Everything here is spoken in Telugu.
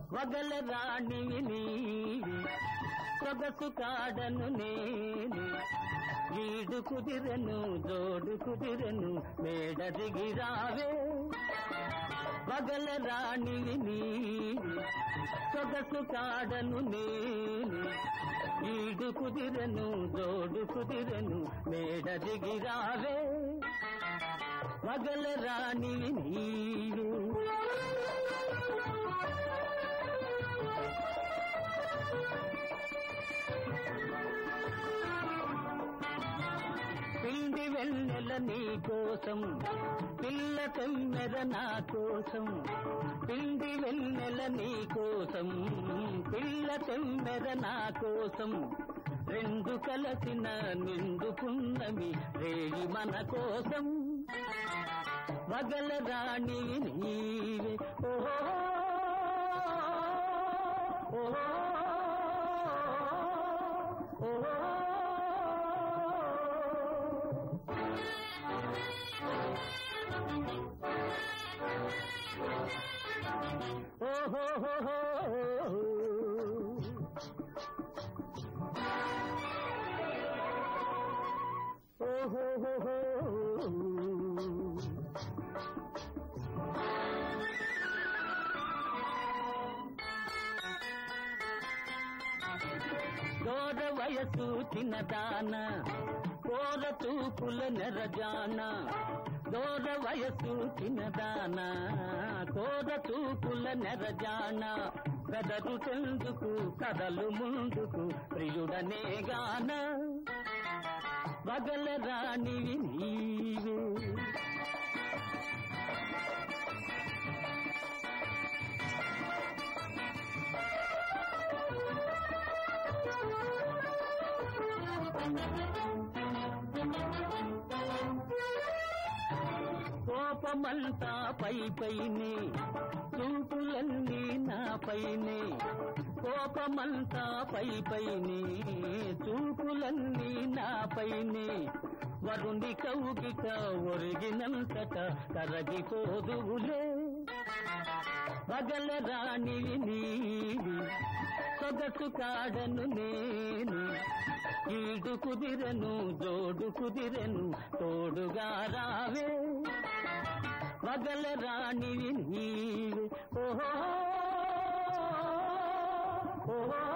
వగల రాణివి నీవి సొగసు కాడను నేను వీడు కుదిరెను జోడు కుదిరెను మేడ దిగిరావే వగల రాణివి నీవి సొగసు కాడను నేను వీడు కుదిరెను జోడు కుదిరెను మేడ దిగిరావే వగల రాణివి నీవే పిండి వెన్నెల నీ కోసం పిల్ల తెమ్మెర నా కోసం పిండి వెన్నెల నీ కోసం పిల్ల తెమ్మెర నా కోసం రెండు కలసిన నిండుకున్నవి రేగి మన కోసం వగల రాణి నీవే ఓహో ఓహో ఓహో ఓహో హో హో హో. ఓహో హో హో. దూర వయసు చిన్నదాన కోర తూపుల నెరజాన దూర వయసు చిన్నదాన కోర తూపుల నెరజాన కదరు చెందుకు కదలు ముందుకు ప్రియుడనే గాన వగల రాణివి నీవే కోపమంతా పై పైనే చూపులన్నీ నా పైనే కోపమంతా పై పైనే చూపులన్నీ నా పైనే వరుణి కౌగిక ఒరిగినంతట కరగిపోదువులే వగల రాణివి నీవి సొగసు కాడను నేను ఈడు కుదిరెను జోడు కుదిరెను తోడుగా రావే వగల రాణివి నీవే ఓహో ఓహో